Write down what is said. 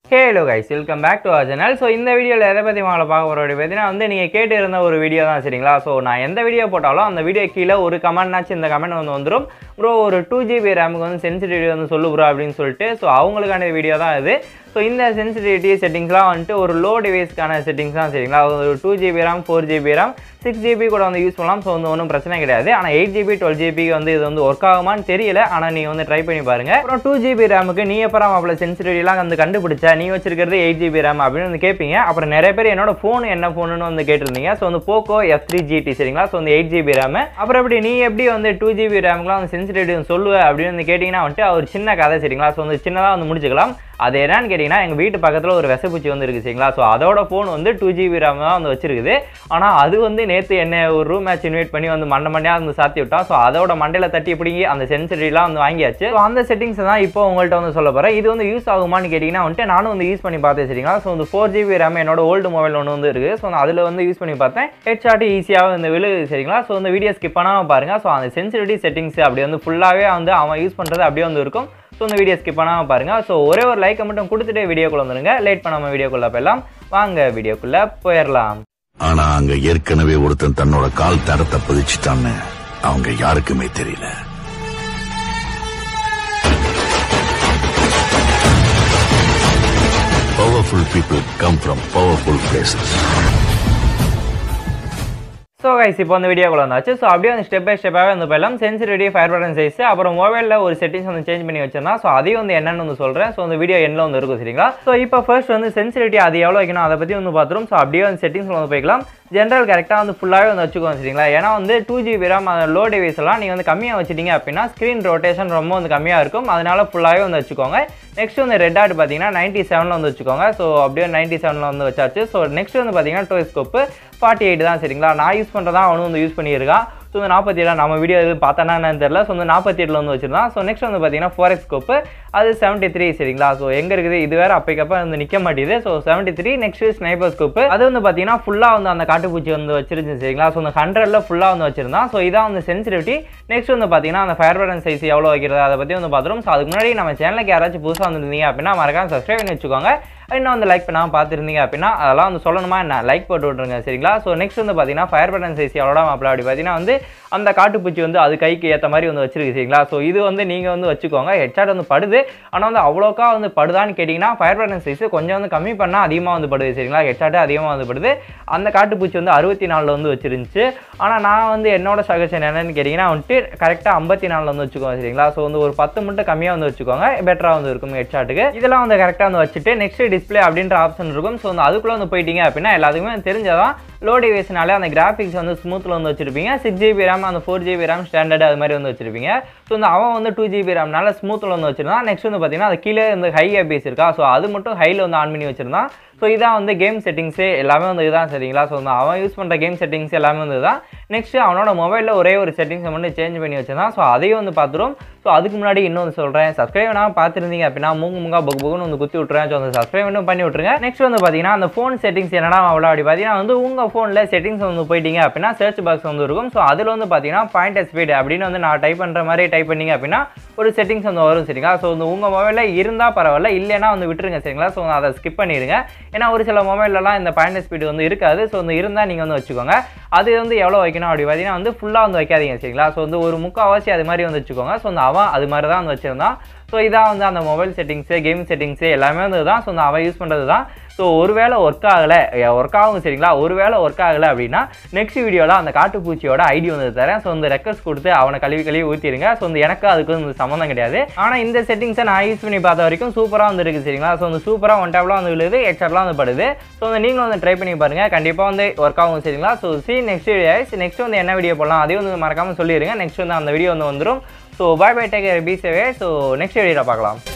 Halo guys welcome back to our channel so இந்த வீடியோவில் எதை பற்றி உங்களை பார்க்க போகிற வீடியோ பார்த்தீங்கன்னா வந்து நீங்கள் கேட்டு இருந்த ஒரு வீடியோ தான் சரிங்களா ஸோ நான் எந்த வீடியோ போட்டாலும் அந்த வீடியோ கீழே ஒரு கமெண்ட்னாச்சும் இந்த கமெண்ட் வந்து வந்துடும் ப்ரோ ஒரு டூ ஜிபி ரேமுக்கு வந்து சென்சிட்டிவிட்டி வந்து சொல்லு ப்ரோ அப்படின்னு சொல்லிட்டு ஸோ அவங்களுக்கான வீடியோ தான் இது ஸோ இந்த சென்சிட்டிவிட்டி செட்டிங்ஸ்லாம் வந்துட்டு ஒரு லோ டிவைஸ்க்கான செட்டிங்ஸ் தான் சரிங்களா ஒரு two GB RAM four GB RAM six GB கூட வந்து யூஸ் பண்ணலாம் ஸோ வந்து ஒன்றும் பிரச்சனை கிடையாது ஆனால் எயிட் ஜிபி டுவெல் ஜிபிக்கு வந்து இது வந்து ஒர்க் ஆகுமான்னு தெரியல ஆனால் நீங்கள் வந்து ட்ரை பண்ணி பாருங்க அப்புறம் டூ ஜிபி ரேமுக்கு நீ எப்பறம் அவ்வளோ சென்சிட்டிவிட்டிலாம் வந்து கண்டுபிடிச்ச நீ வச்சிருக்கிறது எயிட் ஜிபி ரேம் அப்படின்னு வந்து கேட்பீங்க அப்புறம் நிறைய பேர் என்னோட ஃபோன் என்ன ஃபோனுன்னு வந்து கேட்டிருந்தீங்க ஸோ வந்து போக்கோ எஃப் த்ரீ ஜிடி சரிங்களா ஸோ வந்து எயிட் ஜிபி ரேம் அப்புறம் எப்படி நீ எப்படி வந்து டூ ஜிபி ரேமுக்குலாம் வந்து சென்சிட்டிவிட்டி சொல்லுவ அப்படின்னு வந்து கேட்டிங்கன்னா வந்துட்டு ஒரு சின்ன கதை சரிங்களா ஸோ வந்து சின்னதாக வந்து முடிச்சுக்கலாம் அது என்னன்னு கேட்டிங்கன்னா எங்கள் வீட்டு பக்கத்தில் ஒரு விசப்பூச்சி வந்து இருக்குது சரிங்களா ஸோ அதோட ஃபோன் வந்து டூ ஜிபி ரேம் தான் வந்து வச்சிருக்குது ஆனால் அது வந்து நேற்று என்ன ஒரு ரூம் மேட்ச் இன்வைட் பண்ணி வந்து மண்டை மண்டையாக வந்து சாத்தி விட்டா ஸோ அதோட மண்டையில் தட்டி பிடிங்கி அந்த சென்சிட்டிவ்லாம் வந்து வாங்கியாச்சு ஸோ அந்த செட்டிங்ஸ் தான் இப்போ உங்கள்கிட்ட வந்து சொல்ல போகிறேன் இது வந்து யூஸ் ஆகுமான்னு கேட்டிங்கன்னா வந்துட்டு நானும் வந்து யூஸ் பண்ணி பார்த்தேன் சரிங்களா ஸோ வந்து ஃபோர் ஜிபி ரேம் என்னோட ஓல்டு மொபைல் ஒன்று வந்து இருக்குது ஸோ அதில் வந்து யூஸ் பண்ணி பார்த்தேன் ஹெட்ஷாட் ஈஸியாக இந்த விழு சரிங்களா ஸோ இந்த வீடியோ ஸ்கிப் பண்ணாமல் பாருங்கள் ஸோ அந்த சென்சிட்டிவிட்டி செட்டிங்ஸ் அப்படி வந்து ஃபுல்லாகவே வந்து அவன் யூஸ் பண்ணுறது அப்படியே வந்து இருக்கும் ஸோ இந்த வீடியோ ஸ்கிப் பண்ணாமல் பாருங்கள் ஸோ ஒரே ஒரு லைக்கை மட்டும் கொடுத்துட்டு வீடியோக்குள்ள வந்துருங்க லேட் பண்ணாமல் வீடியோக்குள்ளே போயிடலாம் வாங்க வீடியோக்குள்ளே போயிடலாம் ஆனா அங்க ஏற்கனவே ஒருத்தன் தன்னோட கால் தரத்தை பதிச்சுட்டான்னு அவங்க யாருக்குமே தெரியல powerful people come from powerful places so guys இப்போ வந்து வீடியோக்குள்ள வந்தாச்சு ஸோ அப்படியே வந்து ஸ்டெப் பை ஸ்டெப்பாகவே வந்து போயிடலாம் சென்சிட்டிவிட்டி ஃபயர் பட்டன் சைஸ் அப்புறம் மொபைலில் ஒரு செட்டிங்ஸ் வந்து சேஞ்ச் பண்ணி வச்சிருந்தா ஸோ அதையும் வந்து என்னன்னு வந்து சொல்கிறேன் ஸோ அந்த வீடியோ எண்ணில் வந்து இருக்கும் சரிங்களா ஸோ இப்போ ஃபர்ஸ்ட் வந்து சென்சிட்டிவிட்டி அது எவ்வளோ வைக்கணும் அதை பற்றி வந்து பார்த்துரும் ஸோ அப்படியே வந்து செட்டிங்ஸில் வந்து போய்க்கலாம் ஜென்ரல் கரெக்டாக வந்து ஃபுல்லாகவே வந்து வச்சுக்கோங்க சரிங்களா ஏன்னா வந்து டூ ஜிபி ரேம் அந்த லோ டிவைஸ் எல்லாம் நீங்கள் வந்து கம்மியாக வச்சிட்டீங்க அப்படின்னா ஸ்க்ரீன் ரொட்டேஷன் ரொம்ப வந்து கம்மியாக இருக்கும் அதனால ஃபுல்லாகவே வந்து வச்சுக்கோங்க நெக்ஸ்ட் வந்து ரெட் ஆட் பார்த்தீங்கன்னா நைன்ட்டி செவனில் வந்து வச்சுக்கோங்க ஸோ அப்படியே நைன்ட்டி செவனில் வந்து வச்சாச்சு ஸோ நெக்ஸ்ட் வந்து பார்த்தீங்கன்னா டோஸ்கோப்பு ஃபார்ட்டி எயிட் தான் சரிங்களா நான் யூஸ் பண்ணுறதா அவனும் வந்து யூஸ் பண்ணியிருக்கான் ஸோ இந்த நாற்பத்தி ஏழு நம்ம வீடியோ இது பார்த்தானா என்னன்னு தெரியல ஸோ வந்து நாற்பத்தி எட்டில் வந்து வச்சிருந்தான் ஸோ நெக்ஸ்ட் வந்து பார்த்தீங்கன்னா ஃபோர் ஸ்கோப்பு அது செவன்ட்டி த்ரீ சரிங்களா ஸோ எங்கே இருக்குது இது வேறு அப்பைக்கப்ப வந்து நிற்க மாட்டேது so seventy three next sniper scope அது வந்து பார்த்தீங்கன்னா ஃபுல்லாக வந்து அந்த காட்டுப்பூச்சி வந்து வச்சிருந்துச்சு சரிங்களா ஸோ அந்த ஹண்ட்ரட்ல ஃபுல்லாக வந்து வச்சிருந்தான் ஸோ இதான் வந்து சென்சிட்டிவிட்டி நெக்ஸ்ட் வந்து பார்த்தீங்கன்னா அந்த ஃபயர் பட்டன் சைஸ் எவ்வளோ வைக்கிறது அதை பற்றி வந்து பார்த்துரும் ஸோ அதுக்கு முன்னாடி நம்ம சேனலுக்கு யாராச்சும் புதுசாக வந்துருந்தீங்க அப்படின்னா மறக்காம சப்ஸ்கிரைப் பண்ணி வச்சுக்கோங்க இன்னும் வந்து லைக் பண்ணாமல் பார்த்துருந்தீங்க அப்படின்னா அதெல்லாம் வந்து சொல்லணுமா என்ன லைக் போட்டு விட்ருங்க சரிங்களா ஸோ நெக்ஸ்ட் வந்து பார்த்தீங்கன்னா ஃபயர் பட்டன் சைஸ் எவ்வளோ மாப்பிள அப்படி பார்த்தீங்கன்னா வந்து அந்த காட்டுப்பூச்சி வந்து அது கைக்கு ஏற்ற மாதிரி வந்து வச்சிருக்கு சரிங்களா ஸோ இது வந்து நீங்கள் வந்து வச்சுக்கோங்க ஹெட்ஷாட் வந்து படுது ஆனால் வந்து அவ்வளோக்கா வந்து படுதான்னு கேட்டிங்கன்னா ஃபயர் பட்டன் சைஸ் கொஞ்சம் வந்து கம்மி பண்ணால் அதிகமாக வந்து படுது சரிங்களா ஹெட்ஷாட்டு அதிகமாக வந்து படுது அந்த காட்டுப்பூச்சி வந்து அறுபத்தி நாலில் வந்து வச்சிருந்துச்சு ஆனால் நான் வந்து என்னோட சஜஷன் என்னன்னு கேட்டிங்கன்னா வந்துட்டு கரெக்டாக ஐம்பத்தி நாலில் வந்து வச்சுக்கோங்க சரிங்களா ஸோ வந்து ஒரு பத்து மட்டும் கம்மியாக வந்து வச்சுக்கோங்க பெட்டராக வந்து இருக்கும் ஹெட்ஷாட்டுக்கு இதெல்லாம் வந்து கரெக்டாக வந்து வச்சுட்டு நெக்ஸ்ட் டிஸ்பிளே அப்படின்ற ஆப்ஷன் இருக்கும் ஸோ வந்து அதுக்குள்ளே வந்து போயிட்டீங்க அப்படின்னா எல்லாத்துக்குமே தெரிஞ்சதான் லோ டிவைஸ்னாலே அந்த கிராஃபிக்ஸ் வந்து ஸ்மூத்தில் வந்து வச்சிருப்பீங்க சிக்ஸ் ஜிபி ரேம் அந்த ஃபோர் ஜிபி ரேம் ஸ்டாண்டர்ட் அது மாதிரி வந்து வச்சிருப்பீங்க ஸோ இந்த அவன் வந்து டூ ஜிபி ரேம்னால ஸ்மூத்தில் வந்து வச்சிருந்தான் நெக்ஸ்ட் வந்து பார்த்தீங்கன்னா அது கீழே இந்த ஹை ஏபிஎஸ் இருக்கா ஸோ அது மட்டும் ஹையில் வந்து ஆன் பண்ணி வச்சிருந்தான் ஸோ இதான் வந்து கேம் செட்டிங்ஸு எல்லாமே வந்து இதுதான் சரிங்களா ஸோ வந்து அவன் யூஸ் பண்ணுற கேம் செட்டிங்ஸ் எல்லாமே வந்து இதுதான் நெக்ஸ்ட் அவனோட மொபைலில் ஒரே ஒரு செட்டிங்ஸை மட்டும் சேஞ்ச் பண்ணி வச்சிருந்தான் ஸோ அதையும் வந்து பார்த்துரும் ஸோ அதுக்கு முன்னாடி இன்னொன்று சொல்கிறேன் சப்ஸ்கிரைப் பண்ணாமல் பார்த்துருந்தீங்க அப்படின்னா மூங்கு முங்கா புக் புக்குன்னு வந்து குத்தி விட்ருவேன் ஸோ அந்த சப்ஸ்கிரைப் மட்டும் பண்ணி விட்ருங்க நெக்ஸ்ட் வந்து பார்த்தீங்கன்னா அந்த ஃபோன் செட்டிங்ஸ் என்னடா அவ்வளோ அப்படி பார்த்தீங்கன்னா வந்து உங்கள் ஃபோனில் செட்டிங்ஸ் வந்து போயிட்டீங்க அப்படின்னா சர்ச் பாக்ஸ் வந்து இருக்கும் ஸோ அதில் வந்து பார்த்தீங்கன்னா பாயிண்ட் ஸ்பீட் அப்படின்னு வந்து நான் டைப் பண்ணுற மாதிரி டைப் பண்ணீங்க அப்படின்னா ஒரு செட்டிங்ஸ் வந்து வரும் சரிங்களா ஸோ வந்து உங்கள் மொபைலில் இருந்தால் பரவாயில்ல இல்லைன்னா வந்து விட்டுருங்க சரிங்களா ஸோ அதை ஸ்கிப் பண்ணிடுங்க ஏன்னா ஒரு சில மொபைல்லலாம் இந்த பாயிண்ட் ஸ்பீடு வந்து இருக்காது ஸோ வந்து இருந்தால் நீங்கள் வந்து வச்சுக்கோங்க அது வந்து எவ்வளோ வைக்கணும் அப்படி பார்த்தீங்கன்னா வந்து ஃபுல்லாக வந்து வைக்காதீங்க சரிங்களா ஸோ வந்து ஒரு முக்கால்வாசி அது மாதிரி வந்து வச்சுக்கோங்க ஸோ வந்து அவன் அது மாதிரி தான் வந்து வச்சுருந்தான் ஸோ இதான் வந்து அந்த மொபைல் செட்டிங்ஸு கேம் செட்டிங்ஸு எல்லாமே வந்து தான் ஸோ அவன் யூஸ் பண்ணுறது தான் ஸோ ஒருவேளை ஒர்க் ஆகலை ஒர்க் ஆகும் சரிங்களா ஒருவேளை ஒர்க் ஆகலை அப்படின்னா நெக்ஸ்ட் வீடியோவில் அந்த காட்டுப்பூச்சியோட ஐடி வந்து தரேன் ஸோ இந்த ரெக்கர்ஸ் கொடுத்து அவனை கழுவி கழுவி ஊற்றிடுங்க ஸோ இந்த எனக்கு அதுக்கு வந்து சம்மந்தம் கிடையாது ஆனால் இந்த செட்டிங்ஸை நான் யூஸ் பண்ணி பார்த்த வரைக்கும் சூப்பராக வந்து இருக்குது சரிங்களா ஸோ வந்து சூப்பராக ஒன் டேப்லாம் வந்து விழுது ஹெட்ஷாட்லாம் வந்து படுது ஸோ வந்து நீங்களும் வந்து ட்ரை பண்ணி பாருங்கள் கண்டிப்பாக வந்து ஒர்க் ஆகும் சரிங்களா so see next video next வந்து என்ன வீடியோ போடலாம் அதையும் வந்து மறக்காமல் சொல்லிடுங்க நெக்ஸ்ட் வந்து அந்த வீடியோ வந்து வந்துடும் so bye bye take be safe so next வீடியோவில் பார்க்கலாம்